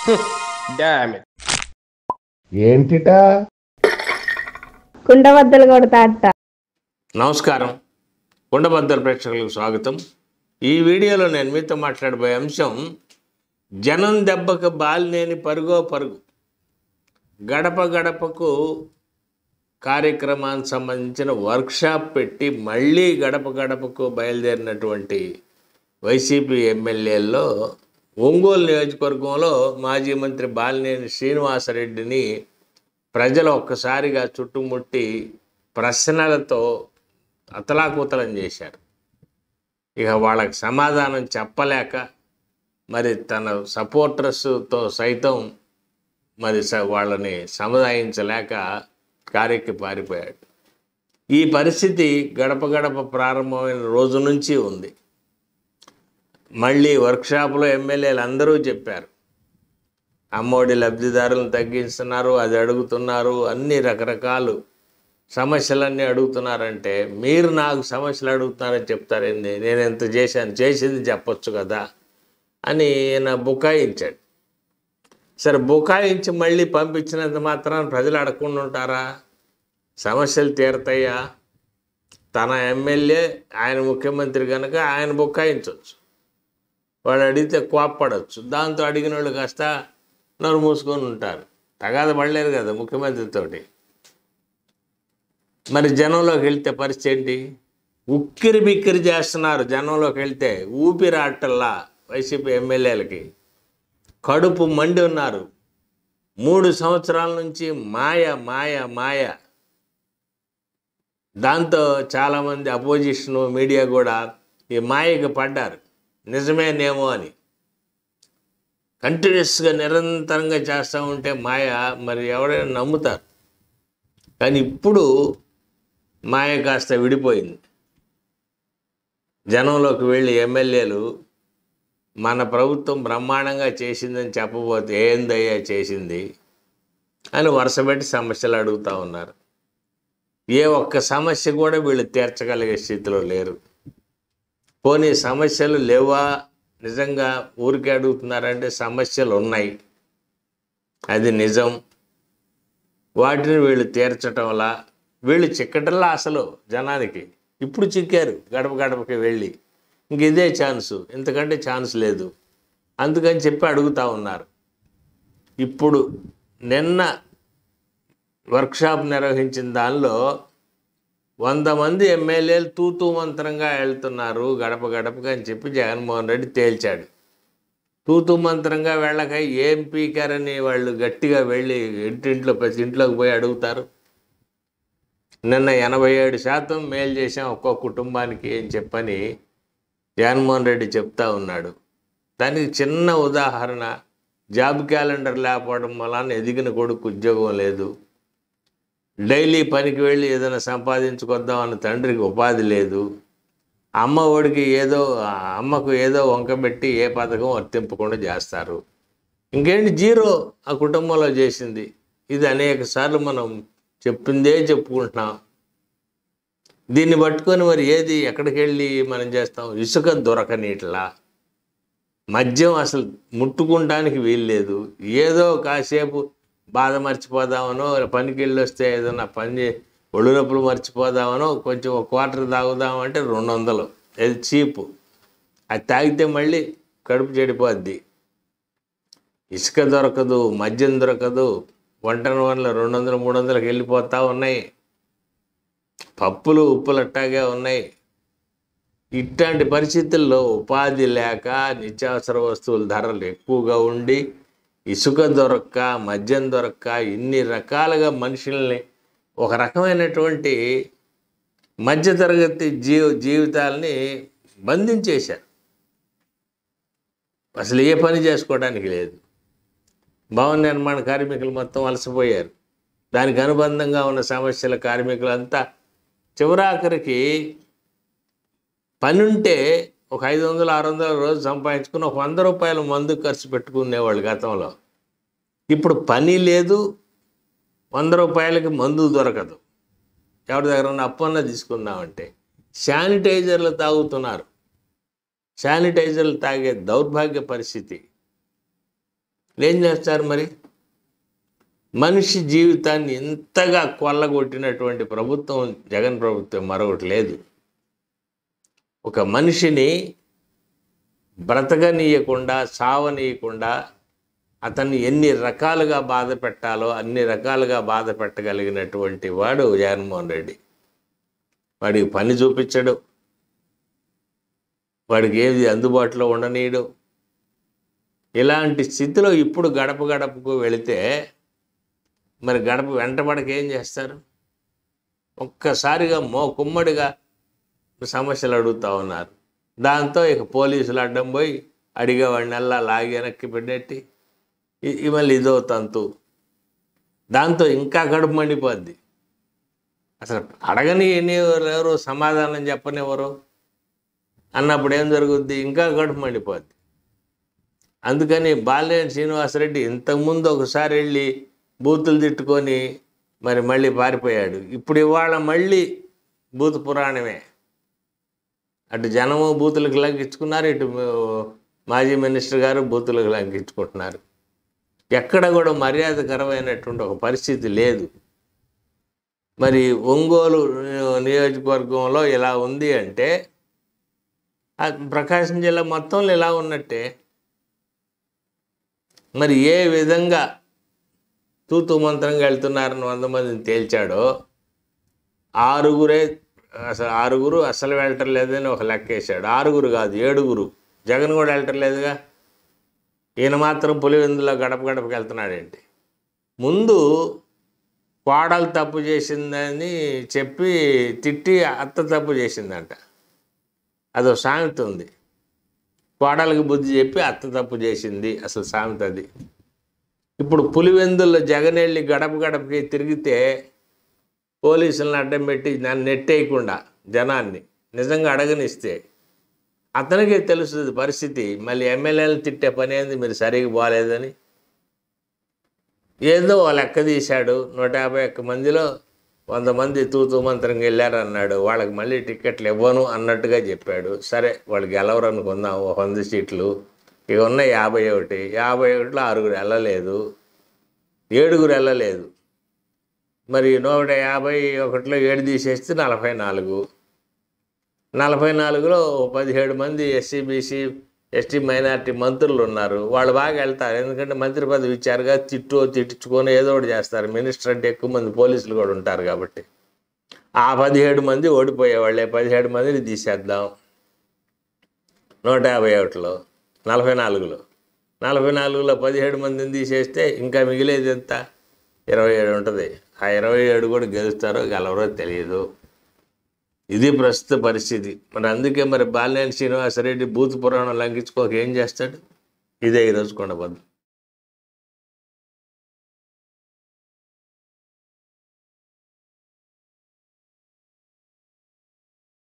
damn it ఏంటిటా కుండబద్దలు కొడతా అట్ట నమస్కారం కుండబద్దల ప్రేక్షకులకు స్వాగతం ఈ వీడియోలో నేను మీతో మాట్లాడబోయే అంశం జనం దెబ్బకు బాలినేని పరుగో పరుగు గడప గడపకు కార్యక్రమానికి సంబంధించిన వర్క్షాప్ పెట్టి మళ్ళీ గడప గడపకు బయలుదేరినటువంటి వైసీపీ ఎమ్మెల్యేల్లో ఒంగోలు నియోజకవర్గంలో మాజీ మంత్రి బాలినేని శ్రీనివాసరెడ్డిని ప్రజలు ఒక్కసారిగా చుట్టుముట్టి ప్రశ్నలతో అతలాకుతలం చేశారు ఇక వాళ్ళకి సమాధానం చెప్పలేక మరి తన సపోర్టర్స్తో సైతం మరి స- వాళ్ళని సముదాయించలేక కారెక్కి పారిపోయాడు ఈ పరిస్థితి గడప గడప ప్రారంభమైన రోజు నుంచి ఉంది మళ్ళీ వర్క్షాప్లో ఎమ్మెల్యేలు అందరూ చెప్పారు అమ్మఒడి లబ్ధిదారులను తగ్గిస్తున్నారు అది అడుగుతున్నారు అన్ని రకరకాలు సమస్యలన్నీ అడుగుతున్నారంటే మీరు నాకు సమస్యలు అడుగుతున్నారని చెప్తారేంది నేను ఎంత చేశాను చేసింది చెప్పొచ్చు కదా అని ఈయన బుకాయించాడు సరే బుకాయించి మళ్ళీ పంపించినంత మాత్రాన ప్రజలు అడగకుండా ఉంటారా సమస్యలు తీరతాయా తన ఎమ్మెల్యే ఆయన ముఖ్యమంత్రి కనుక ఆయన బుకాయించవచ్చు వాడు అడిగితే కోప్పడవచ్చు దాంతో అడిగిన వాళ్ళు కాస్త నోరు మూసుకొని ఉంటారు తగాద పడలేరు కదా ముఖ్యమంత్రితోటి మరి జనంలోకి వెళ్తే పరిస్థితి ఏంటి ఉక్కిరి బిక్కిరి చేస్తున్నారు జనంలోకి వెళ్తే ఊపిరాటల్లా వైసీపీ ఎమ్మెల్యేలకి కడుపు మండి ఉన్నారు మూడు సంవత్సరాల నుంచి మాయ మాయ మాయ దాంతో చాలామంది అపోజిషన్ మీడియా కూడా ఈ మాయకి పడ్డారు నిజమేనేమో అని కంటిన్యూస్గా నిరంతరంగా చేస్తూ ఉంటే మాయ మరి ఎవరైనా నమ్ముతారు కానీ ఇప్పుడు మాయ కాస్త విడిపోయింది జనంలోకి వెళ్ళి ఎమ్మెల్యేలు మన ప్రభుత్వం బ్రహ్మాండంగా చేసిందని చెప్పబోతే ఏందయ్యా చేసింది అని వరుసపెట్టి సమస్యలు అడుగుతూ ఉన్నారు ఏ ఒక్క సమస్య కూడా వీళ్ళు తీర్చగలిగే స్థితిలో లేరు పోనీ సమస్యలు లేవా నిజంగా ఊరికే అడుగుతున్నారంటే సమస్యలు ఉన్నాయి అది నిజం వాటిని వీళ్ళు తీర్చటం వల్ల వీళ్ళు చిక్కటల్లా అసలు జనానికి ఇప్పుడు చిక్కారు గడప గడపకి వెళ్ళి ఇంక ఇదే ఛాన్సు ఇంతకంటే ఛాన్స్ లేదు అందుకని చెప్పి అడుగుతూ ఉన్నారు ఇప్పుడు నిన్న వర్క్షాప్ నిర్వహించిన దానిలో వంద మంది ఎమ్మెల్యేలు తూతూ మంత్రంగా వెళ్తున్నారు గడప గడపగా అని చెప్పి జగన్మోహన్ రెడ్డి తేల్చాడు తూతూ మంత్రంగా వెళ్ళక ఏం పీకారని వాళ్ళు గట్టిగా వెళ్ళి ఇంటింట్లో ప్రతి ఇంట్లోకి పోయి అడుగుతారు నిన్న ఎనభై ఏడు శాతం మేలు చేసాం ఒక్కో కుటుంబానికి అని చెప్పని జగన్మోహన్ రెడ్డి చెప్తా ఉన్నాడు దానికి చిన్న ఉదాహరణ జాబ్ క్యాలెండర్ లేకపోవడం వలన ఎదిగిన కొడుకు ఉద్యోగం లేదు డైలీ పనికి వెళ్ళి ఏదైనా సంపాదించుకొద్దాం అన్న తండ్రికి ఉపాధి లేదు అమ్మ ఒడికి ఏదో ఆ అమ్మకు ఏదో వంకబెట్టి ఏ పథకం వర్తింపకుండా చేస్తారు ఇంకేంటి జీరో ఆ కుటుంబంలో చేసింది ఇది అనేక సార్లు మనం చెప్పిందే చెప్పుకుంటున్నాం దీన్ని పట్టుకొని మరి ఏది ఎక్కడికి వెళ్ళి మనం చేస్తాం ఇసుక దొరకనీట్లా మద్యం అసలు ముట్టుకుంటానికి వీల్లేదు ఏదో కాసేపు బాధ మర్చిపోదామనో పనికి వెళ్ళి వస్తే ఏదైనా పని చే ఒళ్ళు నొప్పులు మర్చిపోదామనో కొంచెం ఒక క్వార్టర్ తాగుదామంటే రెండు వందలు అది చీపు అది తాగితే మళ్ళీ కడుపు చెడిపోద్ది ఇసుక దొరకదు మద్యం దొరకదు వంట వల్ల రెండు వందలు మూడు వందలకు వెళ్ళిపోతూ ఉన్నాయి పప్పులు ఉప్పులు అట్టాగే ఉన్నాయి ఇట్లాంటి పరిస్థితుల్లో ఉపాధి లేక నిత్యావసర వస్తువుల ధరలు ఎక్కువగా ఉండి ఇసుక దొరక్క మద్యం దొరక్క ఇన్ని రకాలుగా మనుషుల్ని ఒక రకమైనటువంటి మధ్యతరగతి జీవ జీవితాలని బంధించేశారు అసలు ఏ పని చేసుకోవడానికి లేదు భవన నిర్మాణ కార్మికులు మొత్తం అలసిపోయారు దానికి అనుబంధంగా ఉన్న సమస్యల కార్మికులంతా చివరాఖరికి పని ఉంటే ఒక ఐదు వందలు ఆరు వందల రోజు సంపాదించుకుని ఒక వంద రూపాయలు మందు ఖర్చు పెట్టుకునేవాళ్ళు గతంలో ఇప్పుడు పని లేదు వంద రూపాయలకి మందు దొరకదు ఎవరి దగ్గర ఉన్న అప్పన్న తీసుకుందామంటే శానిటైజర్లు తాగుతున్నారు శానిటైజర్లు తాగే దౌర్భాగ్య పరిస్థితి ఏం చేస్తారు మరి మనిషి జీవితాన్ని ఇంతగా కొల్లగొట్టినటువంటి ప్రభుత్వం జగన్ ప్రభుత్వం మరొకటి లేదు ఒక మనిషిని బ్రతకనీయకుండా సావనీయకుండా అతన్ని ఎన్ని రకాలుగా బాధ పెట్టాలో అన్ని రకాలుగా బాధ పెట్టగలిగినటువంటి వాడు జగన్మోహన్ రెడ్డి వాడికి పని చూపించడు వాడికి ఏది అందుబాటులో ఉండనీయడు ఇలాంటి స్థితిలో ఇప్పుడు గడప గడపకు వెళితే మరి గడప వెంటబడక ఏం చేస్తారు ఒక్కసారిగా మో కుమ్మడిగా సమస్యలు అడుగుతూ ఉన్నారు దాంతో ఇక పోలీసులు అడ్డం పోయి అడిగేవాడిని అల్లా లాగి వెనక్కి పెట్టేట్టి ఇ- ఇ మళ్ళీ ఇదో తంతు దాంతో ఇంకా కడుపు మండిపోద్ది అసలు అడగని ఎన్ని ఎవరు సమాధానం చెప్పనివ్వరు అన్నప్పుడు ఏం జరుగుద్ది ఇంకా కడుపు మండిపోద్ది అందుకని బాలినేని శ్రీనివాసరెడ్డి ఇంతకుముందు ఒకసారి వెళ్ళి బూతులు తిట్టుకొని మరి మళ్ళీ పారిపోయాడు ఇప్పుడు ఇవాళ మళ్ళీ బూత్ పురాణమే అటు జనము బూతులకు లంకించుకున్నారు ఇటు మాజీ మినిస్టర్ గారు బూతులకు లంకించుకుంటున్నారు ఎక్కడ కూడా మర్యాదకరమైనటువంటి ఒక పరిస్థితి లేదు మరి ఒంగోలు నియోజకవర్గంలో ఇలా ఉంది అంటే ఆ ప్రకాశం జిల్లా మొత్తంలో ఇలా ఉన్నట్టే మరి ఏ విధంగా తూతు మంత్రంగా వెళ్తున్నారని వంద మందిని తేల్చాడో ఆరుగురే అసలు ఆరుగురు అసలు వెళ్ళటం లేదని ఒక లెక్క వేసాడు ఆరుగురు కాదు ఏడుగురు జగన్ కూడా వెళ్ళటం లేదుగా ఈయన మాత్రం పులివెందులో గడప గడపకి వెళ్తున్నాడేంటి ముందు కోడలు తప్పు చేసిందని చెప్పి తిట్టి అత్త తప్పు చేసిందంట అదో సామెత ఉంది కోడలకు బుద్ధి చెప్పి అత్త తప్పు చేసింది అసలు సామెత అది ఇప్పుడు పులివెందుల్లో జగన్ వెళ్ళి గడప గడపకి తిరిగితే పోలీసులను అడ్డం పెట్టి నన్ను నెట్టేయకుండా జనాన్ని నిజంగా అడగనిస్తే అతనికే తెలుస్తుంది పరిస్థితి మళ్ళీ ఎమ్మెల్యేలు తిట్టే పని ఏంది మీరు సరిగ్గా బాగాలేదని ఏదో ఓ లెక్క తీశాడు నూట యాభై ఒక్క మందిలో వంద మంది తూతూ మంత్రంగా వెళ్ళారు అన్నాడు వాళ్ళకి మళ్ళీ టికెట్లు ఇవ్వను అన్నట్టుగా చెప్పాడు సరే వాళ్ళు గెలవరు అనుకుందాం ఓ వంద సీట్లు ఇక ఉన్న యాభై ఒకటి యాభై ఒకటిలో ఆరుగురు వెళ్ళలేదు ఏడుగురు వెళ్ళలేదు మరి నూట యాభై ఒకటిలో ఏడు తీసేస్తే నలభై నాలుగు నలభై నాలుగులో పదిహేడు మంది ఎస్సీ బీసీ ఎస్టీ మైనారిటీ మంత్రులు ఉన్నారు వాళ్ళు బాగా వెళ్తారు ఎందుకంటే మంత్రి పదవి ఇచ్చారుగా తిట్టు తిట్టించుకొని ఏదో ఒకటి చేస్తారు మినిస్టర్ అంటే ఎక్కువ మంది పోలీసులు కూడా ఉంటారు కాబట్టి ఆ పదిహేడు మంది ఓడిపోయేవాళ్ళే పదిహేడు మందిని తీసేద్దాం నూట యాభై ఒకటిలో నలభై నాలుగులో నలభై నాలుగులో పదిహేడు మందిని తీసేస్తే ఇంకా మిగిలేది ఎంత ఇరవై ఏడు ఉంటుంది ఆ ఇరవై ఏడు కూడా గెలుస్తారో గెలవరో తెలియదు ఇది ప్రస్తుత పరిస్థితి మరి అందుకే మరి బాలినేని శ్రీనివాసరెడ్డి బూత్ పురాణం లంఘించుకోక ఏం చేస్తాడు ఇదే ఈరోజు కొండబద్దు